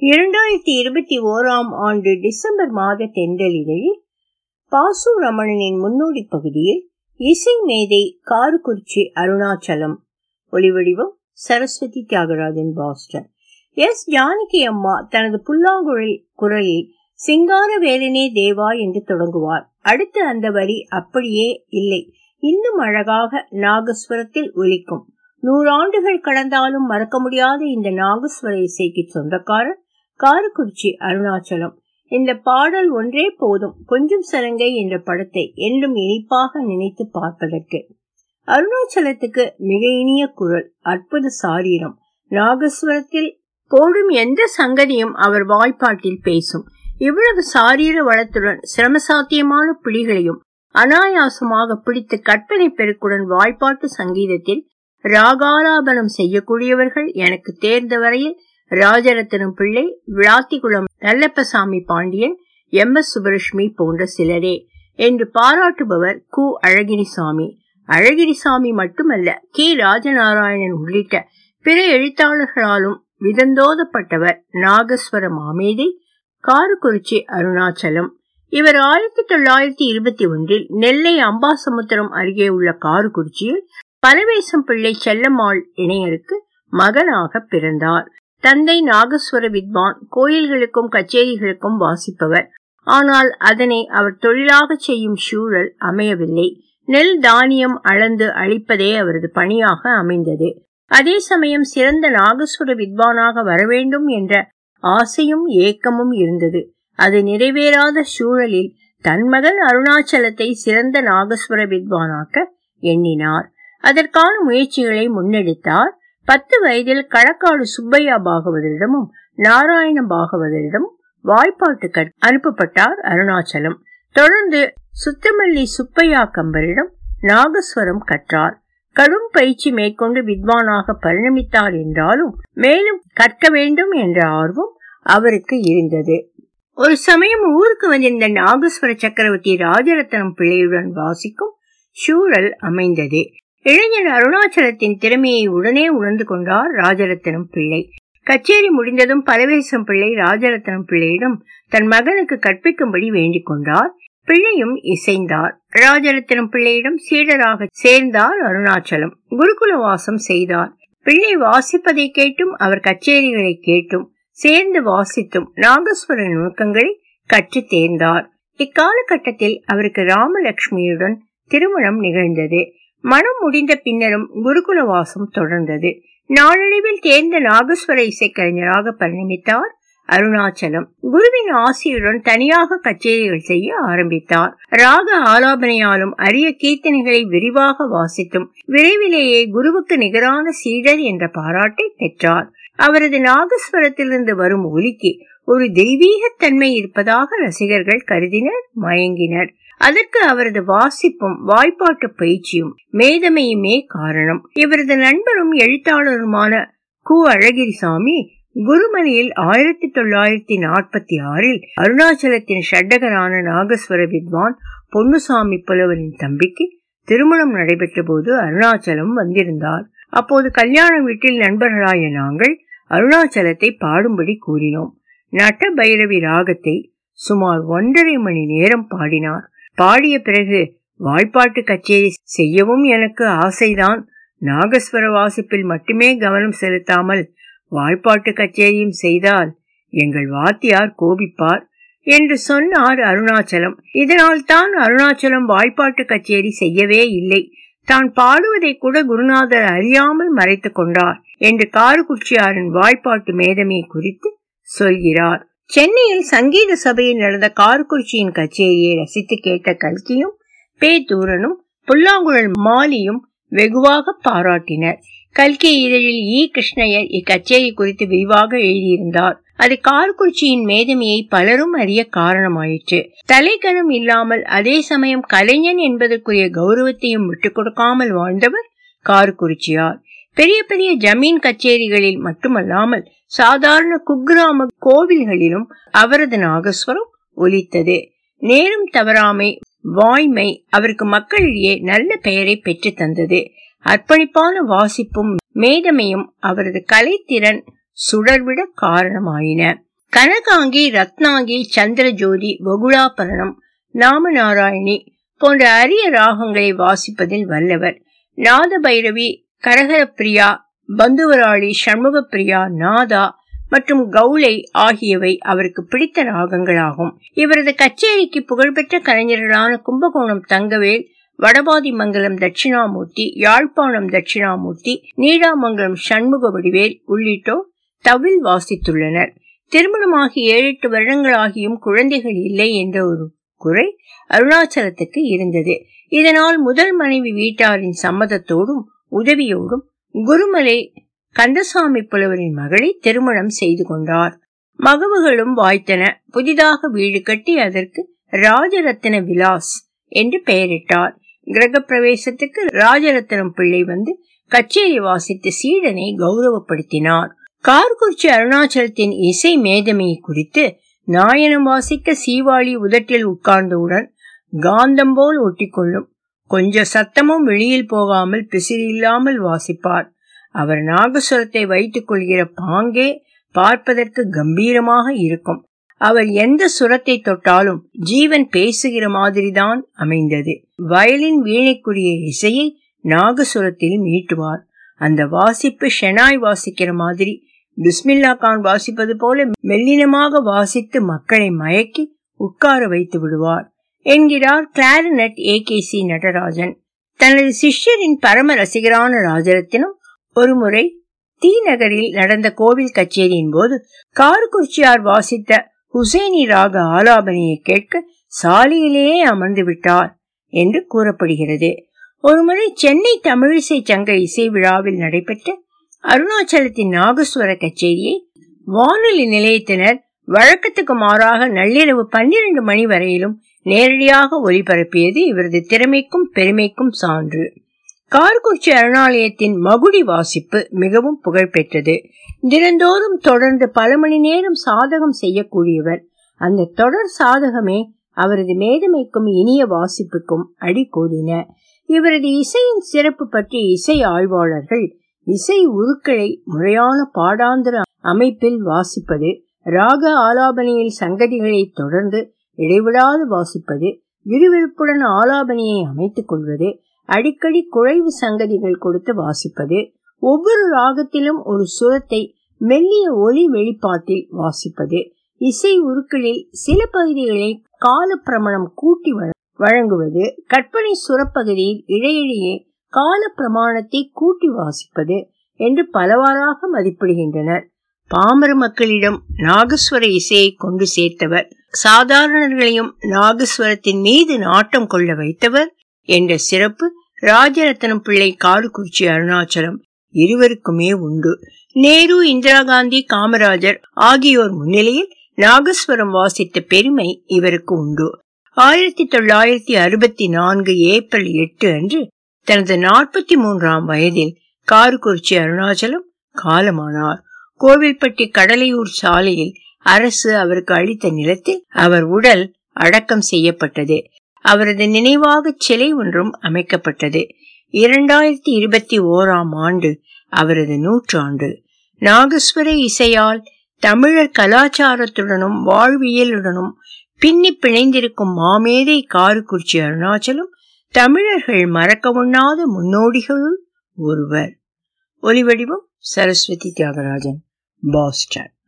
இரண்டாயிரத்தி இருபத்தி ஓராம் ஆண்டு டிசம்பர் மாத தென்றலிதழில் பாசு ரமணனின் முன்னோடி பகுதியில் இசை மேதை காருக்குறிச்சி அருணாச்சலம் ஒளிவடிவம் சரஸ்வதி தியாகராஜன் பாஸ்டன் எஸ் ஜானகி அம்மா தனது புல்லாங்குழல் குரலில் சிங்கார வேலனே தேவா என்று தொடங்குவார் அடுத்து அந்த வரி அப்படியே இல்லை இன்னும் அழகாக நாகஸ்வரத்தில் ஒலிக்கும் நூறாண்டுகள் கடந்தாலும் மறக்க முடியாத இந்த நாகஸ்வர இசைக்கு சொந்தக்காரர் காரக்குறிச்சி அருணாச்சலம் இந்த பாடல் ஒன்றே போதும் கொஞ்சம் சலங்கை என்ற படத்தை என்றும் இனிப்பாக நினைத்து பார்ப்பதற்கு அருணாச்சலத்துக்கு மிக இனிய குரல் அற்புத சாரீரம் நாகஸ்வரத்தில் போடும் எந்த சங்கதியும் அவர் வாய்ப்பாட்டில் பேசும் இவ்வளவு சாரீர வளத்துடன் சிரமசாத்தியமான பிடிகளையும் அனாயாசமாக பிடித்து கற்பனை பெருக்குடன் வாய்ப்பாட்டு சங்கீதத்தில் ராகாலாபனம் செய்யக்கூடியவர்கள் எனக்கு தேர்ந்த வரையில் ராஜரத்னம் பிள்ளை விளாத்திகுளம் நல்லப்பசாமி பாண்டியன் எம் எஸ் சுபலட்சுமி போன்ற சிலரே என்று பாராட்டுபவர் கு அழகிரிசாமி அழகிரிசாமி மட்டுமல்ல கே ராஜநாராயணன் உள்ளிட்ட பிற எழுத்தாளர்களாலும் விதந்தோதப்பட்டவர் நாகஸ்வர மாமேதை காரக்குறிச்சி அருணாச்சலம் இவர் ஆயிரத்தி தொள்ளாயிரத்தி இருபத்தி ஒன்றில் நெல்லை அம்பாசமுத்திரம் அருகே உள்ள காரக்குறிச்சியில் பரவேசம் பிள்ளை செல்லம்மாள் இணையருக்கு மகனாக பிறந்தார் தந்தை நாகஸ்வர வித்வான் கோயில்களுக்கும் கச்சேரிகளுக்கும் வாசிப்பவர் ஆனால் அதனை அவர் தொழிலாக செய்யும் சூழல் அமையவில்லை நெல் தானியம் அளந்து அளிப்பதே அவரது பணியாக அமைந்தது அதே சமயம் சிறந்த நாகஸ்வர வித்வானாக வரவேண்டும் என்ற ஆசையும் ஏக்கமும் இருந்தது அது நிறைவேறாத சூழலில் தன் மகன் அருணாச்சலத்தை சிறந்த நாகஸ்வர வித்வானாக்க எண்ணினார் அதற்கான முயற்சிகளை முன்னெடுத்தார் பத்து வயதில் களக்காடு சுப்பையா பாகவதரிடமும் நாராயண பாகவதரிடமும் வாய்ப்பாட்டு அனுப்பப்பட்டார் அருணாச்சலம் தொடர்ந்து சுத்தமல்லி சுப்பையா கம்பரிடம் நாகஸ்வரம் கற்றார் கடும் பயிற்சி மேற்கொண்டு வித்வானாக பரிணமித்தார் என்றாலும் மேலும் கற்க வேண்டும் என்ற ஆர்வம் அவருக்கு இருந்தது ஒரு சமயம் ஊருக்கு வந்திருந்த நாகஸ்வர சக்கரவர்த்தி ராஜரத்னம் பிள்ளையுடன் வாசிக்கும் சூழல் அமைந்தது இளைஞர் அருணாச்சலத்தின் திறமையை உடனே உணர்ந்து கொண்டார் ராஜரத்னம் பிள்ளை கச்சேரி முடிந்ததும் பரவேசம் பிள்ளை ராஜரத்னம் பிள்ளையிடம் தன் மகனுக்கு கற்பிக்கும்படி வேண்டிக் கொண்டார் பிள்ளையும் இசைந்தார் ராஜரத்னம் பிள்ளையிடம் சீடராக சேர்ந்தார் அருணாச்சலம் குருகுல வாசம் செய்தார் பிள்ளை வாசிப்பதை கேட்டும் அவர் கச்சேரிகளை கேட்டும் சேர்ந்து வாசித்தும் நாகஸ்வர நுணுக்கங்களை கற்று தேர்ந்தார் இக்காலகட்டத்தில் அவருக்கு ராமலட்சுமியுடன் திருமணம் நிகழ்ந்தது மனம் முடிந்த பின்னரும் குருகுல வாசம் தொடர்ந்தது நாளடைவில் தேர்ந்த நாகஸ்வர இசைக்கலைஞராக பரிணமித்தார் அருணாச்சலம் குருவின் ஆசியுடன் தனியாக கச்சேரிகள் செய்ய ஆரம்பித்தார் ராக ஆலாபனையாலும் அரிய கீர்த்தனைகளை விரிவாக வாசித்தும் விரைவிலேயே குருவுக்கு நிகரான சீடர் என்ற பாராட்டை பெற்றார் அவரது நாகஸ்வரத்திலிருந்து வரும் ஒலிக்கு ஒரு தெய்வீகத்தன்மை இருப்பதாக ரசிகர்கள் கருதினர் மயங்கினர் அதற்கு அவரது வாசிப்பும் வாய்ப்பாட்டு பயிற்சியும் மேதமையுமே காரணம் இவரது நண்பரும் எழுத்தாளருமான கு அழகிரிசாமி குருமணியில் ஆயிரத்தி தொள்ளாயிரத்தி நாற்பத்தி ஆறில் அருணாச்சலத்தின் ஷட்டகரான நாகஸ்வர வித்வான் பொன்னுசாமி புலவரின் தம்பிக்கு திருமணம் நடைபெற்ற போது அருணாச்சலம் வந்திருந்தார் அப்போது கல்யாண வீட்டில் நண்பர்களாய நாங்கள் அருணாச்சலத்தை பாடும்படி கூறினோம் நட்ட பைரவி ராகத்தை சுமார் ஒன்றரை மணி நேரம் பாடினார் பாடிய பிறகு வாய்ப்பாட்டு கச்சேரி செய்யவும் எனக்கு ஆசைதான் நாகஸ்வர வாசிப்பில் மட்டுமே கவனம் செலுத்தாமல் வாய்ப்பாட்டு கச்சேரியும் செய்தால் எங்கள் வாத்தியார் கோபிப்பார் என்று சொன்னார் அருணாச்சலம் இதனால் தான் அருணாச்சலம் வாய்ப்பாட்டு கச்சேரி செய்யவே இல்லை தான் பாடுவதை கூட குருநாதர் அறியாமல் மறைத்து கொண்டார் என்று காருக்குச்சியாரின் வாய்ப்பாட்டு மேதமை குறித்து சொல்கிறார் சென்னையில் சங்கீத சபையில் நடந்த காருக்குறிச்சியின் கச்சேரியை ரசித்து கேட்ட கல்கியும் பேத்தூரனும் புல்லாங்குழல் மாலியும் வெகுவாக பாராட்டினர் கல்கி இதழில் இ கிருஷ்ணயர் இக்கச்சேரி குறித்து விரிவாக எழுதியிருந்தார் அது கார்குறிச்சியின் மேதமையை பலரும் அறிய காரணமாயிற்று தலைக்கணம் இல்லாமல் அதே சமயம் கலைஞன் என்பதற்குரிய கௌரவத்தையும் விட்டுக் கொடுக்காமல் வாழ்ந்தவர் கார்குறிச்சியார் பெரிய பெரிய ஜமீன் கச்சேரிகளில் மட்டுமல்லாமல் சாதாரண குக்கிராம கோவில்களிலும் அவரது நாகஸ்வரம் ஒலித்தது நேரும் தவறாமை வாய்மை அவருக்கு மக்களிடையே நல்ல பெயரை பெற்று தந்தது அர்ப்பணிப்பான வாசிப்பும் மேதமையும் அவரது கலைத்திறன் சுடர்விட காரணமாயின கனகாங்கி ரத்னாங்கி சந்திரஜோதி வகுளாபரணம் நாமநாராயணி போன்ற அரிய ராகங்களை வாசிப்பதில் வல்லவர் நாத பைரவி கரகரப்பிரியா பந்துவராளி சண்முகப்பிரியா நாதா மற்றும் கவுளை ஆகியவை அவருக்கு பிடித்த ராகங்களாகும் இவரது கச்சேரிக்கு புகழ்பெற்ற கலைஞர்களான கும்பகோணம் தங்கவேல் வடபாதி மங்கலம் தட்சிணாமூர்த்தி யாழ்ப்பாணம் தட்சிணாமூர்த்தி நீடாமங்கலம் சண்முக வடிவேல் உள்ளிட்டோர் தவில் வாசித்துள்ளனர் திருமணமாகி ஏழு எட்டு வருடங்களாகியும் குழந்தைகள் இல்லை என்ற ஒரு குறை அருணாச்சலத்துக்கு இருந்தது இதனால் முதல் மனைவி வீட்டாரின் சம்மதத்தோடும் உதவியோடும் குருமலை கந்தசாமி புலவரின் மகளை திருமணம் செய்து கொண்டார் மகவுகளும் வாய்த்தன புதிதாக வீடு கட்டி அதற்கு ராஜரத்ன விலாஸ் என்று பெயரிட்டார் கிரக பிரவேசத்துக்கு ராஜரத்னம் பிள்ளை வந்து கச்சேரி வாசித்து சீடனை கௌரவப்படுத்தினார் கார்குறிச்சி அருணாச்சலத்தின் இசை மேதமையை குறித்து நாயனம் வாசிக்க சீவாளி உதட்டில் உட்கார்ந்தவுடன் காந்தம் போல் ஒட்டிக்கொள்ளும் கொஞ்ச சத்தமும் வெளியில் போகாமல் பிசிறு இல்லாமல் வாசிப்பார் அவர் நாகசுரத்தை வைத்துக் கொள்கிற பாங்கே பார்ப்பதற்கு கம்பீரமாக இருக்கும் அவர் எந்த சுரத்தை தொட்டாலும் ஜீவன் பேசுகிற மாதிரிதான் அமைந்தது வயலின் வீணைக்குரிய இசையை நாகசுரத்தில் மீட்டுவார் அந்த வாசிப்பு ஷெனாய் வாசிக்கிற மாதிரி பிஸ்மில்லா கான் வாசிப்பது போல மெல்லினமாக வாசித்து மக்களை மயக்கி உட்கார வைத்து விடுவார் என்கிறார் clarinet A K C Natarajan தனது சிஷ்யரின் பரம ரசிகரான ராஜரத்தினம் ஒருமுறை தி நகரில் நடந்த கோவில் கச்சேரியின் போது கார்குறிச்சியார் வாசித்த ஹுசைனி ராக ஆலாபனையை கேட்க சாலையிலேயே அமர்ந்து விட்டார் என்று கூறப்படுகிறது ஒருமுறை சென்னை தமிழிசை சங்க இசை விழாவில் நடைபெற்ற அருணாச்சலத்தின் நாகஸ்வர கச்சேரியை வானொலி நிலையத்தினர் வழக்கத்துக்கு மாறாக நள்ளிரவு பன்னிரண்டு மணி வரையிலும் நேரடியாக ஒலிபரப்பியது இவரது திறமைக்கும் பெருமைக்கும் சான்று கார்குச்சி அருணாலயத்தின் மகுடி வாசிப்பு மிகவும் புகழ்பெற்றது தினந்தோறும் தொடர்ந்து பல மணி நேரம் சாதகம் செய்யக்கூடியவர் அந்த தொடர் சாதகமே அவரது மேதமைக்கும் இனிய வாசிப்புக்கும் அடிகோலின இவரது இசையின் சிறப்பு பற்றி இசை ஆய்வாளர்கள் இசை உருக்களை முறையான பாடாந்திர அமைப்பில் வாசிப்பது ராக ஆலாபனையில் சங்கதிகளை தொடர்ந்து இடைவிடாது வாசிப்பது விறுவிறுப்புடன் ஆலாபனையை அமைத்துக் கொள்வது அடிக்கடி குழைவு சங்கதிகள் கொடுத்து வாசிப்பது ஒவ்வொரு ராகத்திலும் ஒரு சுரத்தை மெல்லிய ஒலி வெளிப்பாட்டில் வாசிப்பது இசை உருக்களில் சில பகுதிகளை கால பிரமணம் கூட்டி வழங்குவது கற்பனை சுரப்பகுதியில் இடையிடையே கால பிரமாணத்தை கூட்டி வாசிப்பது என்று பலவாறாக மதிப்பிடுகின்றனர் பாமர மக்களிடம் நாகஸ்வர இசையை கொண்டு சேர்த்தவர் சாதாரணர்களையும் நாகஸ்வரத்தின் மீது நாட்டம் கொள்ள வைத்தவர் என்ற சிறப்பு ராஜரத்னம் பிள்ளை காடுகுறிச்சி அருணாச்சலம் இருவருக்குமே உண்டு நேரு இந்திரா காந்தி காமராஜர் ஆகியோர் முன்னிலையில் நாகஸ்வரம் வாசித்த பெருமை இவருக்கு உண்டு ஆயிரத்தி தொள்ளாயிரத்தி அறுபத்தி நான்கு ஏப்ரல் எட்டு அன்று தனது நாற்பத்தி மூன்றாம் வயதில் கார்குறிச்சி அருணாச்சலம் காலமானார் கோவில்பட்டி கடலையூர் சாலையில் அரசு அவருக்கு அளித்த நிலத்தில் அவர் உடல் அடக்கம் செய்யப்பட்டது அவரது நினைவாக சிலை ஒன்றும் அமைக்கப்பட்டது இரண்டாயிரத்தி இருபத்தி ஓராம் ஆண்டு அவரது நூற்றாண்டு நாகஸ்வர இசையால் தமிழர் கலாச்சாரத்துடனும் வாழ்வியலுடனும் பின்னி பிணைந்திருக்கும் மாமேதை காருக்குறிச்சி அருணாச்சலம் தமிழர்கள் மறக்க உண்ணாத முன்னோடிகளுள் ஒருவர் ஒலிவடிவம் சரஸ்வதி தியாகராஜன் பாஸ்டன்